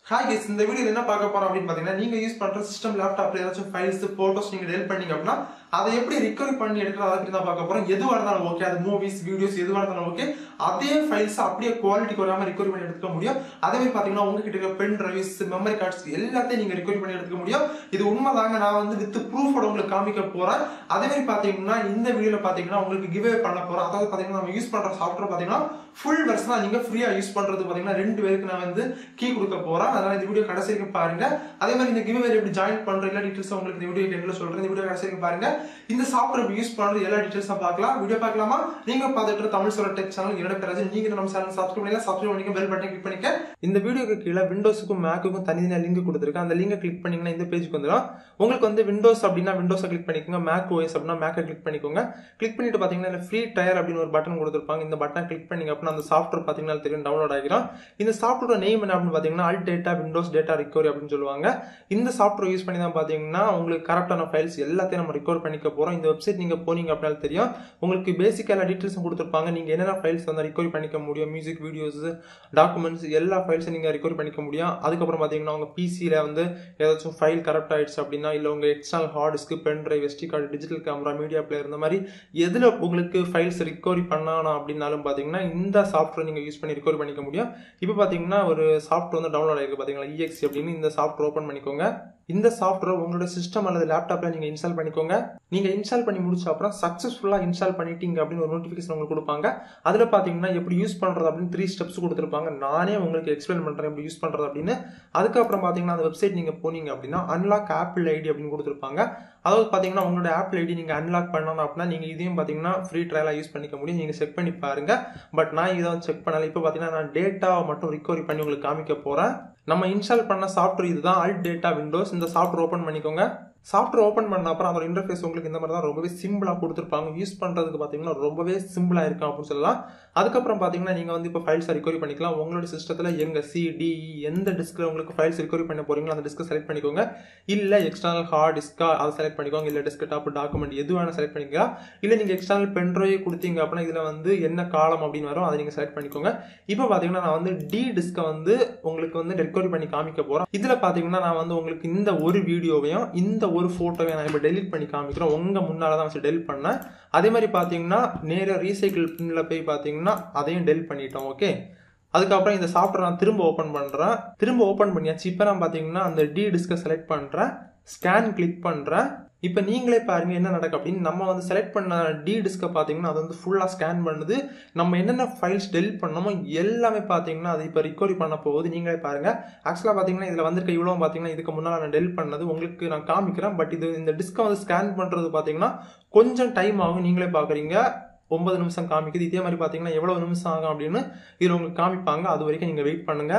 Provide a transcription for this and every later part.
Hi guys இந்த video என்ன பார்க்க போறோம் அப்படின்னு பாத்தீங்கன்னா நீங்க யூஸ் பண்ற சிஸ்டம் லேப்டாப்ல ஏதாச்சும் ஃபைல்ஸ் போட்டோஸ் நீங்க டெலிட் பண்ணீங்க அப்படின்னா அதை எப்படி ரிகவரி பண்ணி எடுக்கிறது அதை பத்தி தான் பார்க்க போறோம் எதுவாக இருந்தாலும் ஓகே அது மூவிஸ் வீடியோஸ் எதுவாக இருந்தாலும் ஓகே அதே ஃபைல்ஸ் அப்படியே குவாலிட்டி குறையாம ரிகவரி பண்ணி எடுத்துக்க முடியும் அதே மாதிரி பாத்தீங்கன்னா உங்ககிட்ட இருக்க பென் டிரைவ்ஸ் மெமரி கார்ட்ஸ் எல்லாத்தையும் நீங்க ரிகவரி பண்ணி எடுத்துக்க முடியும் இது உண்மைதாங்க நான் வந்து வித் ப்ரூஃபோட உங்களுக்கு காமிக்க போறேன் அதே மாதிரி பாத்தீங்கன்னா இந்த வீடியோல பாத்தீங்கன்னா உங்களுக்கு கிவ்வே பண்ண போறோம் அதாவது பாத்தீங்கன்னா நம்ம யூஸ் பண்ற சாஃப்ட்வேர் பாத்தீங்கன்னா ஃபுல் வெர்ஷனா நீங்க ஃப்ரீயா யூஸ் பண்றது பாத்தீங்கன்னா ரெண்டு பேருக்கு நான் வந்து கீ கொடுக்க போறேன் அதனால இந்த வீடியோ கடைசி வரைக்கும் பாருங்க அதே மாதிரி இந்த கிவ்வே எப்படி ஜாயின் பண்ற எல்லா டீடைல்ஸ் உங்களுக்கு இந்த வீடியோ எண்ட்ல சொல்றேன் இந்த வீடியோ கடைசி வரைக்கும் பாருங்க இந்த சாஃப்ட்வேர் யூஸ் பண்றது எல்லா டீடைல்ஸா பார்க்கலாம் வீடியோ பார்க்கலாமா நீங்க பார்த்துட்டு இருக்க தமிழ் சொல்ற டெக் சேனல் என்னோட பேர் ராஜன். நீங்க நம்ம சேனல் சப்ஸ்கிரைப் பண்ணி சப்ஸ்கிரைப் பண்ணிக்க பெல் பட்டன் கிளிக் பண்ணிக்க இந்த வீடியோக்கு கீழே விண்டோஸுக்கும் மேக்குக்கும் தனித்தனியா லிங்க் கொடுத்துருக்கேன் அந்த லிங்கை கிளிக் பண்ணீங்கன்னா இந்த பேஜுக்கு வந்துடும் உங்களுக்கு வந்து விண்டோஸ் அப்படின்னா விண்டோஸை கிளிக் பண்ணிக்கோங்க மேக் ஓஎஸ் அப்படின்னா மேக்கை கிளிக் பண்ணிக்கோங்க கிளிக் பண்ணிட்டு பாத்தீங்கன்னா ஃப்ரீ டயர் அப்படின்னு ஒரு பட்டன் கொடுத்துருப்பாங்க இந்த பட்டனை கிளிக் பண்ணீங்க அப்படின்னா அந்த சாஃப்ட்வேர் பாத்தீங்கன்னா தெரியும் டவுன்லோட் ஆகிரும் இந்த சாஃப்ட்வேர் நேம் என்ன அப்படின்னு பாத்தீங்கன்னா all data Windows data recovery அப்படின்னு சொல்லுவாங்க இந்த சாஃப்ட்வேர் யூஸ் பண்ணி தான் பாத்தீங்கன்னா உங்களுக்கு கரெக்டான ஃபைல்ஸ் எல்லாத்தையும் நம்ம ரிகவர் பண்ணிக்க போறோம் இந்த வெப்சைட் நீங்க போனீங்க அப்படின்னா தெரியும் உங்களுக்கு பேசிக்காக எல்லா டீட்டெயில்ஸும் கொடுத்துருப்பாங்க நீங்க என்னென்ன ஃபைல்ஸ் வந்து ரிகவரி பண்ணிக்க முடியும் மியூசிக் வீடியோஸ் டாக்குமெண்ட்ஸ் எல்லா ஃபைல்ஸும் நீங்க ரிகவரி பண்ணிக்க முடியும் அதுக்கப்புறம் பாத்தீங்கன்னா உங்க பிசியில வந்து ஏதாச்சும் ஃபைல் கரெக்ட் ஆயிடுச்சு அப்படின்னா இல்ல உங்க external hard disk pen drive SD card digital camera media player இந்த மாதிரி எதுல உங்களுக்கு ஃபைல்ஸ் ரிகவரி பண்ணணும் அப்படின்னாலும் பாத்தீங்கன்னா இந்த சாஃப்ட்வேர் நீங்க யூஸ் பண்ணி ரிகவரி பண்ணிக்க முடியும் இப்போ பாத்தீங்கன்னா ஒரு சாஃப்ட்வேர் வந்து டவுன்லோட் ஆயிருக்கு பாத்தீங்களா இஎக்ஸ் அப்படின்னு இந்த சாஃப்ட்வேர் ஓப்பன் பண்ணிக்கோங்க இந்த சாஃப்ட்வேர் உங்களோட சிஸ்டம் அல்லது லேப்டாப்ல நீங்க இன்ஸ்டால் பண்ணிக்கோங்க நீங்க இன்ஸ்டால் பண்ணி முடிச்ச அப்புறம் சக்சஸ்ஃபுல்லா இன்ஸ்டால் பண்ணிட்டீங்க அப்படின்னு ஒரு நோட்டிபிகேஷன் உங்களுக்கு கொடுப்பாங்க அதுல பாத்தீங்கன்னா எப்படி யூஸ் பண்றது அப்படின்னு த்ரீ ஸ்டெப்ஸ் கொடுத்துருப்பாங்க நானே உங்களுக்கு எக்ஸ்பிளைன் பண்றேன் எப்படி யூஸ் பண்றது அப்படின்னு அதுக்கப்புறம் பாத்தீங்கன்னா அந்த வெப்சைட் நீங்க போனீங்க அப்படின்னா அன்லாக் ஆப்பிள் ஐடி அப்படின்னு கொடுத்துருப்பாங்க அதாவது பாத்தீங்கன்னா உங்களோட ஆப்பிள் ஐடி நீங்க அன்லாக் பண்ணணும் அப்படின்னா நீங்க இதையும் பாத்தீங்கன்னா ஃப்ரீ ட்ரையலா யூஸ் பண்ணிக்க முடியும் நீங்க செக் பண்ணி பாருங்க பட் நான் இதை செக் பண்ணல இப்போ பாத்தீங்கன்னா நான் டேட்டாவை மட்டும் ரிகவரி பண்ணி உங்களுக்கு காமிக்க போறேன் நம்ம இன்ஸ்டால் பண்ண சாஃப்ட்வேர் இதுதான் அல் டேட்டா விண்டோஸ் இந்த சாஃப்ட்வேர் ஓப்பன் பண்ணிக்கோங்க சாஃப்ட்வேர் ஓப்பன் பண்ண அப்புறம் அதோட இன்டர்ஃபேஸ் உங்களுக்கு இந்த மாதிரி தான் ரொம்பவே சிம்பிளா கொடுத்துருப்பாங்க யூஸ் பண்றதுக்கு பாத்தீங்கன்னா ரொம்பவே சிம்பிளா இருக்கும் அப்படின்னு சொல்லலாம் அதுக்கப்புறம் பாத்தீங்கன்னா நீங்க வந்து இப்போ ஃபைல்ஸ் ரிகவரி பண்ணிக்கலாம் உங்களோட சிஸ்டத்துல எங்க சி டி எந்த டிஸ்க்ல உங்களுக்கு ஃபைல்ஸ் ரிகவரி பண்ண போறீங்களோ அந்த டிஸ்க் செலக்ட் பண்ணிக்கோங்க இல்ல எக்ஸ்டர்னல் ஹார்ட் டிஸ்கா அதை செலக்ட் பண்ணிக்கோங்க இல்ல டெஸ்க் டாப் டாக்குமெண்ட் எது வேணா செலக்ட் பண்ணிக்கலாம் இல்ல நீங்க எக்ஸ்டர்னல் பென்ட்ரைவ் கொடுத்தீங்க அப்படின்னா இதுல வந்து என்ன காலம் அப்படின்னு வரும் அதை நீங்க செலக்ட் பண்ணிக்கோங்க இப்போ பாத்தீங்கன்னா நான் வந்து டி டிஸ்கை வந்து உங்களுக்கு வந்து ரெக்கவரி பண்ணி காமிக்க போறேன் இதுல பாத்தீங்கன்னா நான் வந்து உங்களுக்கு இந்த ஒரு வீடியோவையும் இந்த ஒரு போட்டோவையும் நான் இப்போ டெலிட் பண்ணி காமிக்கிறேன் உங்க முன்னால தான் வச்சு டெலிட் பண்ணேன் அதே மாதிரி பாத்தீங்கன்னா நேர ரீசைக்கிள் பின்ல போய் பாத்தீங்கன்னா அதையும் டெலிட் பண்ணிட்டோம் ஓகே அதுக்கப்புறம் இந்த சாஃப்ட்வேர் நான் திரும்ப ஓப்பன் பண்றேன் திரும்ப ஓப்பன் பண்ணியாச்சு இப்போ நான் பாத்தீங்கன்னா அந்த டி டிஸ்கை செலக்ட் பண்றேன் ஸ்கேன் கிளிக் பண்றேன் இப்போ நீங்களே பாருங்க என்ன நடக்கும் அப்படின்னு நம்ம வந்து செலக்ட் பண்ண டி டிஸ்கை பார்த்தீங்கன்னா அது வந்து ஃபுல்லாக ஸ்கேன் பண்ணுது நம்ம என்னென்ன ஃபைல்ஸ் டெலிட் பண்ணோமோ எல்லாமே பார்த்தீங்கன்னா அது இப்போ ரிகவரி பண்ண போகுது நீங்களே பாருங்க ஆக்சுவலாக பார்த்தீங்கன்னா இதில் வந்திருக்க இவ்வளோ பார்த்தீங்கன்னா இதுக்கு முன்னால் நான் டெலிட் பண்ணது உங்களுக்கு நான் காமிக்கிறேன் பட் இது இந்த டிஸ்கை வந்து ஸ்கேன் பண்ணுறது பார்த்தீங்கன்னா கொஞ்சம் டைம் ஆகும் நீங்களே பார்க்குறீங்க ஒன்பது நிமிஷம் காமிக்குது இதே மாதிரி பார்த்தீங்கன்னா எவ்வளோ நிமிஷம் ஆகும் அப்படின்னு இதில் உங்களுக்கு காமிப்பாங்க அது வரைக்கும் நீங்கள் வெயிட் பண்ணுங்க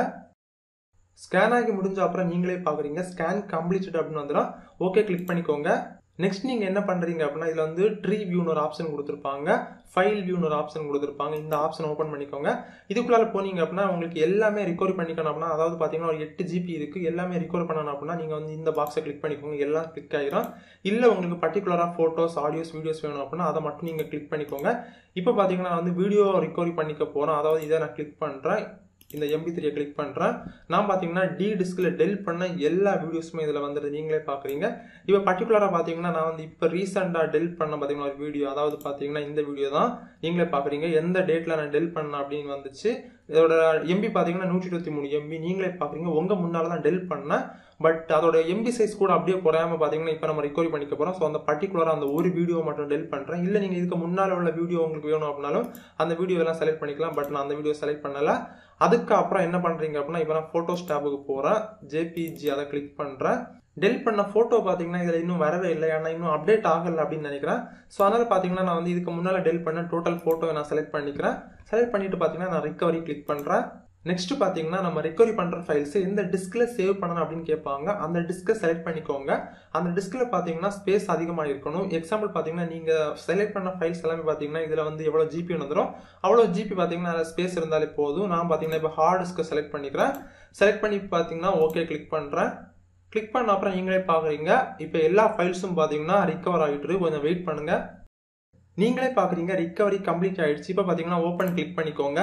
ஸ்கேன் ஆகி முடிஞ்ச அப்புறம் நீங்களே பார்க்குறீங்க ஸ்கேன் கம்ப்ளீட்டட் அப்படின்னு வந்துடும் ஓகே கிளிக் பண்ணிக்கோங்க நெக்ஸ்ட் நீங்கள் என்ன பண்ணுறீங்க அப்படின்னா இதில் வந்து ட்ரீ வியூன்னு ஒரு ஆப்ஷன் கொடுத்துருப்பாங்க ஃபைல் வியூன்னு ஒரு ஆப்ஷன் கொடுத்துருப்பாங்க இந்த ஆப்ஷன் ஓப்பன் பண்ணிக்கோங்க இதுக்குள்ளால போனீங்க அப்படின்னா உங்களுக்கு எல்லாமே ரிகவரி பண்ணிக்கணும் அப்படின்னா அதாவது பார்த்தீங்கன்னா ஒரு எட்டு ஜிபி இருக்குது எல்லாமே ரிகவர் பண்ணணும் அப்படின்னா நீங்கள் வந்து இந்த பாக்ஸை கிளிக் பண்ணிக்கோங்க எல்லாம் கிளிக் ஆகிரும் இல்லை உங்களுக்கு பர்டிகுலராக ஃபோட்டோஸ் ஆடியோஸ் வீடியோஸ் வேணும் அப்படின்னா அதை மட்டும் நீங்கள் கிளிக் பண்ணிக்கோங்க இப்போ பார்த்தீங்கன்னா நான் வந்து வீடியோ ரிகவரி பண்ணிக்க போகிறோம் அதாவது இதை நான் கிளிக் பண்ணுறேன் இந்த எம்பி த்ரீயை கிளிக் பண்ணுறேன் நான் பார்த்தீங்கன்னா டி டிஸ்கில் டெல் பண்ண எல்லா வீடியோஸுமே இதில் வந்துடுது நீங்களே பார்க்குறீங்க இப்போ பர்டிகுலராக பார்த்தீங்கன்னா நான் வந்து இப்போ ரீசெண்டாக டெல் பண்ண பார்த்தீங்கன்னா ஒரு வீடியோ அதாவது பார்த்தீங்கன்னா இந்த வீடியோ தான் நீங்களே பார்க்குறீங்க எந்த டேட்டில் நான் டெல் பண்ணேன் அப்படின்னு வந்துச்சு இதோட எம்பி பார்த்தீங்கன்னா நூற்றி இருபத்தி மூணு எம்பி நீங்களே பார்க்குறீங்க உங்கள் முன்னால் தான் டெல் பண்ணேன் பட் அதோட எம்பி சைஸ் கூட அப்படியே குறையாம பார்த்தீங்கன்னா இப்போ நம்ம ரிகவரி பண்ணிக்க போகிறோம் ஸோ அந்த பர்டிகுலராக அந்த ஒரு வீடியோ மட்டும் டெல் பண்ணுறேன் இல்லை நீங்கள் இதுக்கு முன்னால் உள்ள வீடியோ உங்களுக்கு வேணும் அப்படின்னாலும் அந்த வீடியோ எல்லாம் செலக்ட் பண்ணிக்கலாம் பட் நான் அந்த வீடியோ செலக்ட் பண்ணலை அதுக்கப்புறம் என்ன பண்ணுறீங்க அப்படின்னா இப்போ நான் ஃபோட்டோஸ் டேபுக்கு போகிறேன் ஜேபிஜி அதை கிளிக் பண்ணுறேன் டெல் பண்ண ஃபோட்டோ பார்த்தீங்கன்னா இதில் இன்னும் வரவே இல்லை ஏன்னா இன்னும் அப்டேட் ஆகலை அப்படின்னு நினைக்கிறேன் ஸோ அதனால் பார்த்தீங்கன்னா நான் வந்து இதுக்கு முன்னால் டெல் பண்ண டோட்டல் ஃபோட்டோவை நான் செலக்ட் பண்ணிக்கிறேன் செலக்ட் பண்ணிட்டு பார்த்தீங்கன்னா நான் ரிகவரி கிளிக் பண்ணுறேன் நெக்ஸ்ட் பார்த்தீங்கன்னா நம்ம ரெக்கவரி பண்ணுற ஃபைல்ஸ் எந்த டிஸ்கில் சேவ் பண்ணணும் அப்படின்னு கேட்பாங்க அந்த டிஸ்கை செலக்ட் பண்ணிக்கோங்க அந்த டிஸ்கில் பார்த்தீங்கன்னா ஸ்பேஸ் அதிகமாக இருக்கணும் எக்ஸாம்பிள் பார்த்தீங்கன்னா நீங்கள் செலக்ட் பண்ண ஃபைல்ஸ் எல்லாமே பார்த்தீங்கன்னா இதில் வந்து எவ்வளோ ஜிபி வந்துடும் அவ்வளோ ஜிபி பார்த்தீங்கன்னா ஸ்பேஸ் இருந்தாலே போதும் நான் பார்த்தீங்கன்னா இப்போ ஹார்ட் டிஸ்கை செலக்ட் பண்ணிக்கிறேன் செலக்ட் பண்ணி பார்த்தீங்கன்னா ஓகே கிளிக் பண்ணுறேன் கிளிக் பண்ண அப்புறம் நீங்களே பார்க்குறீங்க இப்போ எல்லா ஃபைல்ஸும் பார்த்தீங்கன்னா ரிகவர் ஆகிட்டு கொஞ்சம் வெயிட் பண்ணுங்க நீங்களே பார்க்குறீங்க ரிகவரி கம்ப்ளீட் ஆயிடுச்சு இப்போ பார்த்தீங்கன்னா ஓப்பன் கிளிக் பண்ணிக்கோங்க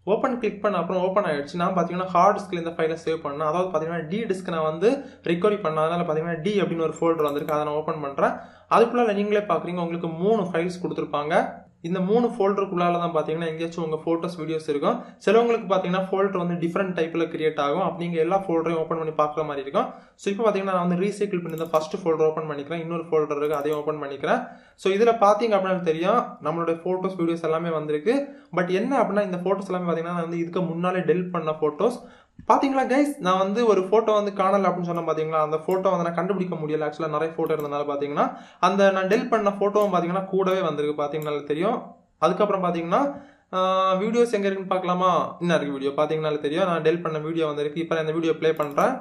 ஓப்பன் கிளிக் பண்ண அப்புறம் ஓப்பன் ஆயிடுச்சு நான் பார்த்தீங்கன்னா ஹார்ட் டிஸ்கில் இந்த ஃபைலை சேவ் பண்ணேன் அதாவது பார்த்தீங்கன்னா டி டிஸ்க் நான் வந்து ரிகவரி பண்ண அதனால பார்த்தீங்கன்னா டி அப்படின்னு ஒரு ஃபோல்டர் வந்திருக்கு அதை நான் ஓப்பன் பண்ணுறேன் அதுக்குள்ள நீங்களே பார்க்குறீங்க உங்களுக்கு மூணு ஃபைல்ஸ் கொடுத்துருப்பாங்க இந்த மூணு ஃபோல்டருக்குள்ளால தான் பார்த்தீங்கன்னா எங்கேயாச்சும் உங்கள் ஃபோட்டோஸ் வீடியோஸ் இருக்கும் சிலவங்களுக்கு பார்த்தீங்கன்னா ஃபோல்டர் வந்து டிஃப்ரெண்ட் டைப்பில் கிரியேட் ஆகும் அப்படி நீங்கள் எல்லா ஃபோல்டரையும் ஓப்பன் பண்ணி பார்க்குற மாதிரி இருக்கும் ஸோ இப்போ பார்த்தீங்கன்னா நான் வந்து ரீசைக்கிள் பண்ணி இந்த ஃபர்ஸ்ட் ஃபோல்டர் ஓப்பன் பண்ணிக்கிறேன் இன்னொரு ஃபோல்டர் இருக்குது அதையும் ஓப்பன் பண்ணிக்கிறேன் ஸோ இதில் பார்த்தீங்க அப்படின்னா தெரியும் நம்மளோட ஃபோட்டோஸ் வீடியோஸ் எல்லாமே வந்திருக்கு பட் என்ன அப்படின்னா இந்த ஃபோட்டோஸ் எல்லாமே பார்த்தீங்கன்னா நான் வந்து இதுக்கு முன்னாலே டெலிட் பண்ண ஃபோட்டோஸ் பாத்தீங்களா கைஸ் நான் வந்து ஒரு போட்டோ வந்து காணல அப்படின்னு சொன்ன பாத்தீங்களா அந்த போட்டோ வந்து நான் கண்டுபிடிக்க முடியல ஆக்சுவலா நிறைய போட்டோ இருந்தனால பாத்தீங்கன்னா அந்த நான் டெல் பண்ண போட்டோவும் பாத்தீங்கன்னா கூடவே வந்திருக்கு பாத்தீங்கன்னா தெரியும் அதுக்கப்புறம் பாத்தீங்கன்னா வீடியோஸ் எங்க இருக்குன்னு பார்க்கலாமா என்ன இருக்கு வீடியோ பாத்தீங்கன்னா தெரியும் நான் டெல் பண்ண வீடியோ வந்திருக்கு இப்போ நான் இந்த வீடியோ ப்ளே பண்றேன்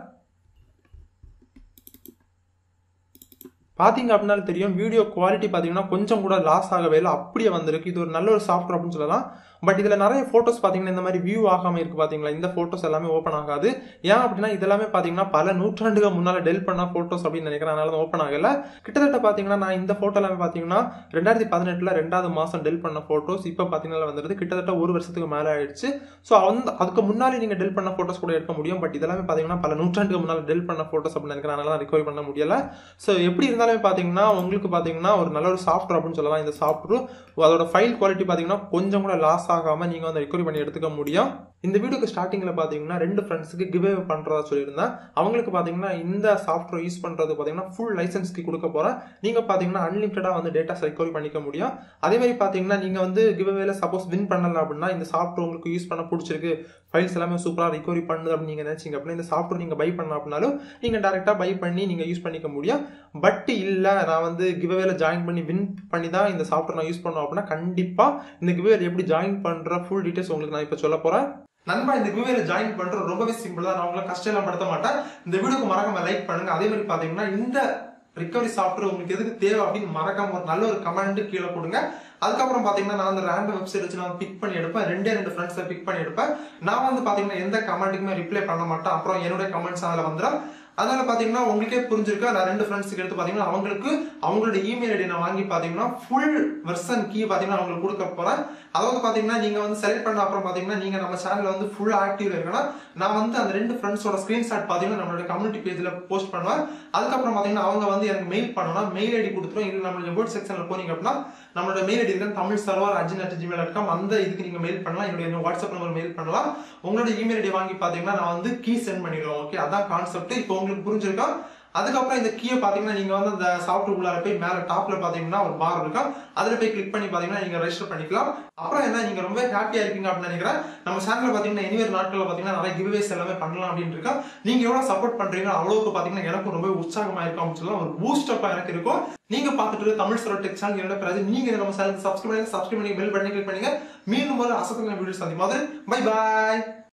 பார்த்தீங்க அப்படின்னாலும் தெரியும் வீடியோ குவாலிட்டி பார்த்தீங்கன்னா கொஞ்சம் கூட லாஸ் ஆகவே இல்லை அப்படியே வந்திருக்கு இது ஒரு நல்ல ஒரு சாஃப்ட்வேர் அப்படின்னு சொல்லலாம் பட் இதில் நிறைய ஃபோட்டோஸ் பார்த்தீங்கன்னா இந்த மாதிரி வியூ ஆகாமல் இருக்கு பார்த்தீங்களா இந்த ஃபோட்டோஸ் எல்லாமே ஓப்பன் ஆகாது ஏன் அப்படின்னா இதெல்லாமே பார்த்தீங்கன்னா பல நூற்றாண்டுகள் முன்னால் டெல் பண்ண ஃபோட்டோஸ் அப்படின்னு நினைக்கிறேன் அதனால தான் ஓப்பன் ஆகல கிட்டத்தட்ட பார்த்தீங்கன்னா நான் இந்த ஃபோட்டோ எல்லாமே பார்த்தீங்கன்னா ரெண்டாயிரத்தி பதினெட்டில் ரெண்டாவது மாதம் டெல் பண்ண ஃபோட்டோஸ் இப்போ பார்த்தீங்கன்னா வந்துருது கிட்டத்தட்ட ஒரு வருஷத்துக்கு மேலே ஆயிடுச்சு ஸோ அந்த அதுக்கு முன்னாடி நீங்கள் டெல் பண்ண ஃபோட்டோஸ் கூட எடுக்க முடியும் பட் இதெல்லாமே பார்த்தீங்கன்னா பல நூற்றாண்டுக்கு முன்னால் டெல் பண்ண ஃபோட்டோஸ் அப்படின்னு நினைக்கிறேன் அதனால தான் ரிகவரி பண்ண முடியல ஸோ எப்படி இருந்தாலுமே பார்த்தீங்கன்னா உங்களுக்கு பார்த்தீங்கன்னா ஒரு நல்ல ஒரு சாஃப்ட்வேர் அப்படின்னு சொல்லலாம் இந்த சாஃப்ட்வேர் அதோட ஃபைல் குவாலிட்டி பார்த்தீங்கன்னா கொஞ்சம் கூட லாஸ் ஆகாமல் நீங்கள் வந்து ரிகவரி பண்ணி எடுத்துக்க முடியும் இந்த வீடியோக்கு ஸ்டார்டிங்கில் பார்த்தீங்கன்னா ரெண்டு ஃப்ரெண்ட்ஸுக்கு கிவ் பண்ணுறதா சொல்லியிருந்தேன் அவங்களுக்கு பார்த்தீங்கன்னா இந்த சாஃப்ட்வேர் யூஸ் பண்ணுறது பார்த்தீங்கன்னா ஃபுல் லைசன்ஸ்க்கு கொடுக்க போகிறேன் நீங்கள் பார்த்தீங்கன்னா அன்லிமிட்டடாக வந்து டேட்டாஸ் ரிகவரி பண்ணிக்க முடியும் அதே மாதிரி பார்த்தீங்கன்னா நீங்கள் வந்து கிவ் சப்போஸ் வின் பண்ணல அப்படின்னா இந்த சாஃப்ட்வேர் உங்களுக்கு யூஸ் பண்ண பிடிச்சிருக்கு ஃபைல்ஸ் எல்லாமே சூப்பராக ரிகவரி பண்ணுது அப்படின்னு நீங்கள் நினைச்சீங்க அப்படின்னா இந்த சாஃப்ட்வேர் நீங்கள் பை பண்ண அப்படின்னாலும் நீங்கள் டேரெக்டாக பை பண்ணி நீங்கள் யூஸ் பண்ணிக்க முடியும் பட் இல்லை நான் வந்து கிவ்வேல ஜாயின் பண்ணி வின் பண்ணி தான் இந்த சாஃப்ட்வேர் நான் யூஸ் பண்ணோம் அப்படின்னா கண்டிப்பாக இந்த கிவ்வேல எப்படி ஜாயின் பண்ணுற ஃபுல் டீட்டெயில்ஸ் உங்களுக்கு நான் இப்போ சொல்ல போகிறேன் நண்பா இந்த கிவ்வேல ஜாயின் பண்றது ரொம்பவே சிம்பிள் தான் நான் உங்களை கஷ்டம் எல்லாம் படுத்த மாட்டேன் இந்த வீடியோக்கு மறக்காம லைக் பண்ணுங்க அதே மாதிரி பாத்தீங்கன்னா இந்த ரிகவரி சாஃப்ட்வேர் உங்களுக்கு எதுக்கு தேவை அப்படின்னு மறக்காம ஒரு நல்ல ஒரு கமெண்ட் கீழே கொடுங்க அதுக்கப்புறம் பாத்தீங்கன்னா நான் அந்த ரேண்டம் வெப்சைட் வச்சு நான் பிக் பண்ணி எடுப்பேன் ரெண்டே ரெண்டு ஃப்ரெண்ட்ஸை பிக் பண்ணி எடுப்பேன் நான் வந்து பாத்தீங்கன்னா எந்த கமெண்ட்டுக்குமே ரிப்ளை பண்ண மாட்டேன் அப்புறம் என்னுடைய கமெண்ட்ஸ் அதில் வந்துடும் அதனால பாத்தீங்கன்னா உங்களுக்கே புரிஞ்சிருக்கா நான் ரெண்டு ஃப்ரெண்ட்ஸுக்கு எடுத்து பாத்தீங்கன்னா அவங்களுக்கு அவங்களோட இமெயில் ஐடி நான் வாங்கி பாத்தீங்கன்னா ஃபுல் வெர்சன் கீ பாத்தீங்கன்னா அவங்களுக்கு கொடுக்க போறேன் அதாவது பாத்தீங்கன்னா நீங்க வந்து செலக்ட் பண்ண அப்புறம் பாத்தீங்கன்னா நீங்க நம்ம சேனல்ல வந்து ஃபுல் ஆக்டிவ் இருக்கணும் நான் வந்து அந்த ரெண்டு ஃப்ரெண்ட்ஸோட ஸ்கிரீன்ஷாட் பாத்தீங்கன்னா நம்மளோட கம்யூனிட்டி பேஜ்ல போஸ்ட் பண்ணுவேன் அதுக்கப்புறம் பாத்தீங்கன்னா அவங்க வந்து எனக்கு மெயில் பண்ணணும் மெயில் ஐடி கொடுத்துரும் இல்லை நம்மளோட வேர்ட் செக்ஷன்ல போனீங்க அப்படின்னா நம்மளோட மெயில் ஐடி இருக்கு Tamil server Ajin at Gmail dot com அந்த இதுக்கு நீங்க மெயில் பண்ணலாம் என்னுடைய வாட்ஸ்அப் நம்பர் மெயில் பண்ணலாம் உங்களோட இமெயில் ஐடி வாங்கி பாத்தீங்கன்னா நான் வந்து கீ சென்ட் பண்ணிடுவேன் ஓகே அதான் கான்செப்ட் இப்போ உங்களுக்கு புரிஞ்சிருக்கா அதுக்கப்புறம் இந்த கீயை பாத்தீங்கன்னா நீங்க வந்து அந்த சாஃப்ட்வேர் உள்ளார போய் மேல டாப்ல பாத்தீங்கன்னா ஒரு பார் இருக்கும் அதுல போய் கிளிக் பண்ணி பாத்தீங்கன்னா நீங்க ரெஜிஸ்டர் பண்ணிக்கலாம் அப்புறம் என்ன நீங்க ரொம்ப ஹாப்பியா இருக்கீங்க அப்படின்னு நினைக்கிறேன் நம்ம சேனல்ல பாத்தீங்கன்னா இனிவர் நாட்கள்ல பாத்தீங்கன்னா நிறைய கிவ்வேஸ் எல்லாமே பண்ணலாம் அப்படின்னு இருக்கா நீங்க எவ்வளவு சப்போர்ட் பண்றீங்க அவ்வளவுக்கு பாத்தீங்கன்னா எனக்கும் ரொம்ப உற்சாகமா இருக்கும் அப்படின்னு சொல்லலாம் ஒரு பூஸ்ட் அப்பா எனக்கு இருக்கும் நீங்க பாத்துட்டு தமிழ் சரோ டெக் சேனல் என்னோட பிறகு நீங்க இதை நம்ம சேனல் சப்ஸ்கிரைப் பண்ணி சப்ஸ்கிரைப் பண்ணி பெல் பண்ணி கிளிக் பண்ணுங்க மீண்டும் ஒரு அசத்தன வீடியோ சந்திக்கும் பை பாய்